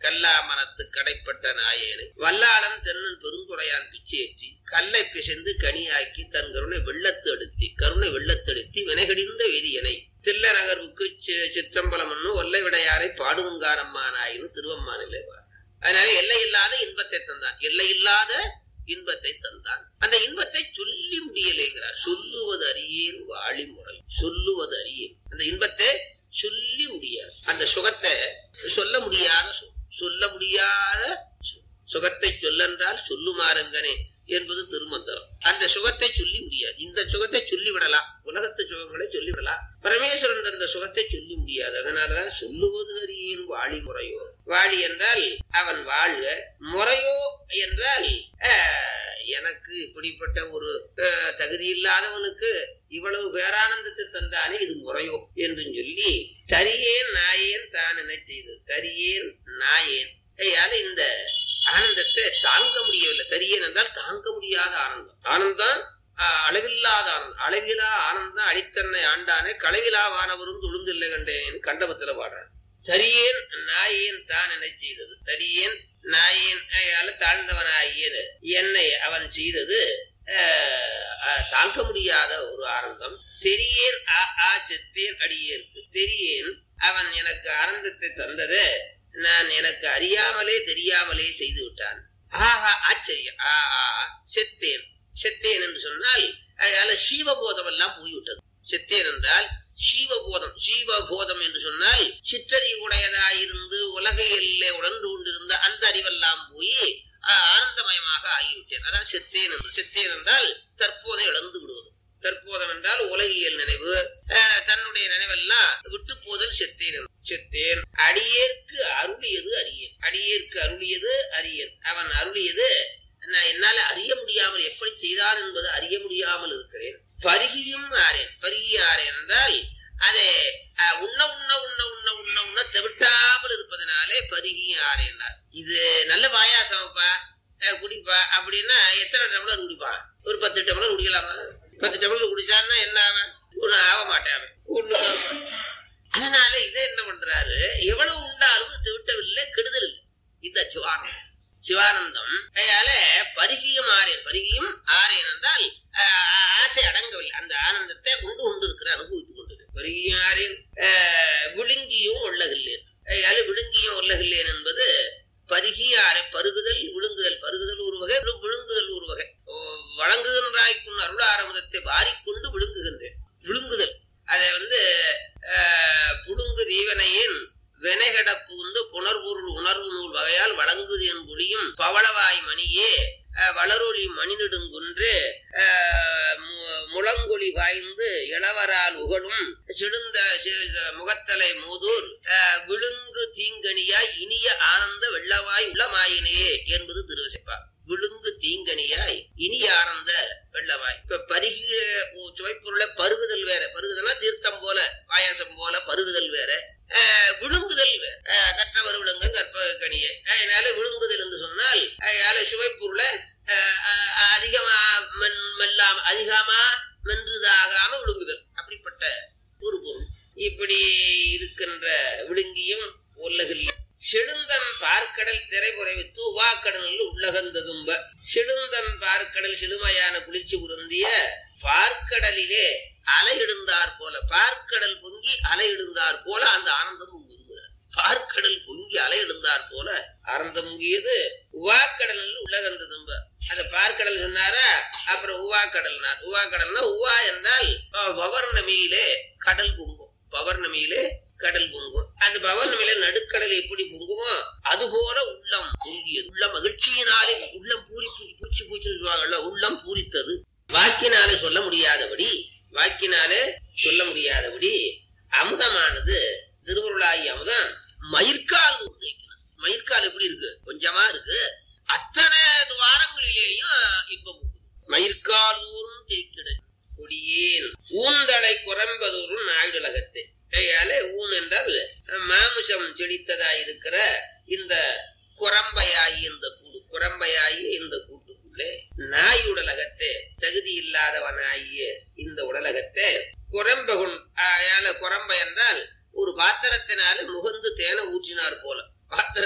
கல்லா மனத்து கடைப்பட்ட நாயேனை வல்லாளன் தென்னன் பெருந்துரையான் பிச்சேற்றி கல்லை பிசைந்து கனியாக்கி தன் கருணை வெள்ளத்து அடுத்தி கருணை வெள்ளத்தடுத்தி வினைகடிந்த வேதியனை தில்ல நகர்வுக்கு சி- சிற்றம்பலம் என்னும் ஒல்லை விடையாரை பாடுவங்காரம்மானாயின்னு திருவம்மானிலே பாரு. அதனால எல்லை இல்லாத இன்பத்தை தந்தான் எல்லை இல்லாத இன்பத்தை தந்தான் அந்த இன்பத்தை சொல்லி முடியலைங்கிறார் சொல்லுவது அறியேன் வாழி முறை சொல்லுவது அறியேன் அந்த இன்பத்தை சொல்லி முடியாது அந்த சுகத்தை சொல்ல முடியாத சொல் சொல்ல முடியாத சொல். சுகத்தை சொல்லென்றால் சொல்லுமாறுங்கனே என்பது திருமந்திரம் அந்த சுகத்தை சொல்லி முடியாது இந்த சுகத்தை சொல்லி விடலாம் உலகத்து சுகங்களை சொல்லி விடலாம் பரமேஸ்வரன் தந்த சுகத்தை சொல்லி முடியாது அதனாலதான் சொல்லுவது அறியேன் வாழி முறையோ வாழி என்றால் அவன் வாழ்க முறையோ என்றால் ஆஹ், எனக்கு இப்படிப்பட்ட ஒரு ஆஹ், தகுதி இல்லாதவனுக்கு இவ்வளவு பேரானந்தத்தை தந்தானே இது முறையோ என்று சொல்லி தரியேன் நாயேன் தான் என செய்தது தரியேன் நாயேன் ஐயால இந்த ஆனந்தத்தை தாங்க முடியவில்லை தரியேன் என்றால் தாங்க முடியாத ஆனந்தம் ஆனந்தம் ஆஹ், அளவில்லாத ஆனந்தம் அளவிலா ஆனந்தம் அடித்தன்னை ஆண்டானே களவிலா வானவரும் துளுந்தில்லை கண்டேன் கண்டபத்துல பாடுறான் தரியேன் நாயேன் தான் என செய்தது தரியேன் நாயேன் அயால தாழ்ந்தவனாகிய என்னை அவன் செய்தது ஆஹ், ஆஹ், தாங்க முடியாத ஒரு ஆனந்தம் தெரியேன் ஆ ஆ செத்தேன் அடியேற்கு தெரியேன் அவன் எனக்கு ஆனந்தத்தை தந்தது நான் எனக்கு அறியாமலே தெரியாமலே செய்து விட்டான் ஆஹா ஆச்சரியம் ஆ ஆ, செத்தேன் செத்தேன் என்று சொன்னால் அதனால சீவபோதம் எல்லாம் போய்விட்டது செத்தேன் என்றால் சீவபோதம் சீவபோதம் என்று சொன்னால் சிற்றறிவுடையதாயிருந்து உலக எல்லை உணர்ந்து கொண்டிருந்த அந்த அறிவெல்லாம் போய் ஆஹ், ஆனந்தமயமாக ஆகிவிட்டேன் அதான் செத்தேன் என்று செத்தேன் என்றால் தற்போதை இழந்து விடுவது தற்போதம் என்றால் உலகியல் நினைவு ஆஹ், தன்னுடைய நினைவெல்லாம் விட்டு போதல் செத்தேன் என்று. செத்தேன் அடியேற்கு அருளியது அரியன் அடியேற்கு அருளியது அரியன் அவன் அருளியது நான் என்னால அறிய முடியாமல் எப்படி செய்தான் என்பது அறிய முடியாமல் இருக்கிறேன் பருகியும் ஆறேன் பருகி ஆறேன் என்றால் அதை அஹ், உண்ண உண்ண உண்ண உண்ண உண்ண உண்ண தவிட்டாமல் இருப்பதனாலே பருகி ஆறேன்னார் இது நல்ல பாயாசம்ப்பா அஹ், குடிப்பா அப்படின்னா எத்தனை டம்ளர் குடிப்பான் ஒரு பத்து டம்ளர் குடிக்கலாமா பத்து டம்ளர் குடிச்சான்னா என்ன ஆவன் ஒன்னும் ஆக மாட்டான் ஒண்ணு அதனால இதை என்ன பண்றாரு எவ்வளவு உண்டாலும் திவிட்டவில்லை கெடுதல் இல்லை இந்த சிவானந்தம் சிவானந்தம் அதனால பருகியும் ஆறேன் பருகியும் ஆறேன் என்றால் ஆஹ், ஆஹ், ஆசை அடங்கவில்லை அந்த ஆனந்தத்தை கொண்டு கொண்டு இருக்கிற அனுபவித்துக் கொண்டிருக்கிறேன் பருகியும் ஆறேன் ஆஹ், விழுங்கியும் உள்ளகில்லேன் அதனால விழுங்கியும் உள்ளகில்லேன் என்பது பருகியாரை பருகுதல் விழுங்குதல் பருகுதல் ஒரு வகை விழுங்குதல் ஒரு வகை ஓ, வழங்குகின்றாய்க்கும் அருள் ஆரம்பத்தை வாரிக்கொண்டு விழுங்குகின்றேன் விழுங்குதல் அதை வந்து ஆஹ், புடுங்கு தீவனையின் வினைகட புகுந்து புனர்பொருள் உணர்வு நூல் வகையால் வழங்குது என் புலியும் பவளவாய் மணியே அஹ், வளரொளி மணிநெடுங்குன்று அஹ், மு- முழங்கொலி வாய்ந்து இளவரால் உகழும் சிடுந்த சி- முகத்தலை மூதூர் அஹ், விழுங்கு தீங்கனியாய் இனிய ஆனந்த வெள்ளவாய் உள்ளமாயினையே என்பது திருவசிப்பா விழுங்கு தீங்கனியாய் இனிய ஆனந்த வெள்ளவாய் இப்ப பருகிய ஓ- சுவைப்பொருளை பருகுதல் வேற பருகுதல்னா தீர்த்தம் போல பாயாசம் போல பருகுதல் வேற அஹ், விழுங்குதல் வேற அஹ், கற்றவர் விழுங்க கற்ப கனியை அதனால விழுங்குதல் என்று சொன்னால் அதனால சுவைப்பொருளை அஹ், அஹ், அதிகமா மென் மெல்லாம அதிகமா மென்றுதாகாம விழுங்குதல் அப்படிப்பட்ட ஒரு பொருள் இப்படி இருக்கின்ற விழுங்கியும் உலகில் செழுந்தன் பார்க்கடல் திரைபுரைவி தூவாக்கடலில் உள்ளகந்ததும்ப செழுந்தன் பார்க்கடல் செழுமையான குளிர்ச்சி உருந்திய பார்க்கடலிலே அலையிடுந்தார் போல பார்க்கடல் பொங்கி அலையிடுந்தார் போல அந்த ஆனந்தம் பொங்குதுங்கிறார் பார்க்கடல் பொங்கி அலையிடுந்தார் போல ஆனந்தம் பொங்கியது உவாக்கடலில் உள்ளகந்ததும்ப அந்த பார்க்கடல் சொன்னாரா அப்புறம் உவாக்கடல்னார் உவாக்கடல்னா உவா என்றால் அஹ், பவர்ணமியிலே கடல் பொங்கும் பவர்ணமியிலே கடல் பொங்கும் அந்த பவர்ணமியில நடுக்கடல் எப்படி பொங்குமோ அது போல உள்ளம் பொங்கியது உள்ள மகிழ்ச்சியினாலே உள்ளம் பூரி பூச்சி பூச்சி பூச்சின்னு சொல்லுவாங்கல்ல உள்ளம் பூரித்தது வாக்கினாலே சொல்ல முடியாதபடி வாக்கினாலே சொல்ல முடியாதபடி அமுதமானது திருவருளாகி அமுதம் மயிர்கால் உதைக்கணும் மயிர்கால் எப்படி இருக்கு கொஞ்சமா இருக்கு அத்தனை துவாரங்களிலேயும் இன்பம் உண்டு. மயிர்கால் ஊரும் தேய்க்கிட கொடியேன் ஊந்தலை குரம்பதூரும் நாயுடலகத்தை கையாலே ஊன் என்றால் மாமிசம் செடித்ததாய் இருக்கிற இந்த குரம்பையாகி இந்த கூடு குரம்பையாகி இந்த கூட்டுக்குள்ளே நாய் உடலகத்தை தகுதி இல்லாதவனாகிய இந்த உடலகத்தை குரம்பகுன் ஆயால குரம்பை என்றால் ஒரு பாத்திரத்தினால முகந்து தேனை ஊற்றினார் போல பாத்திர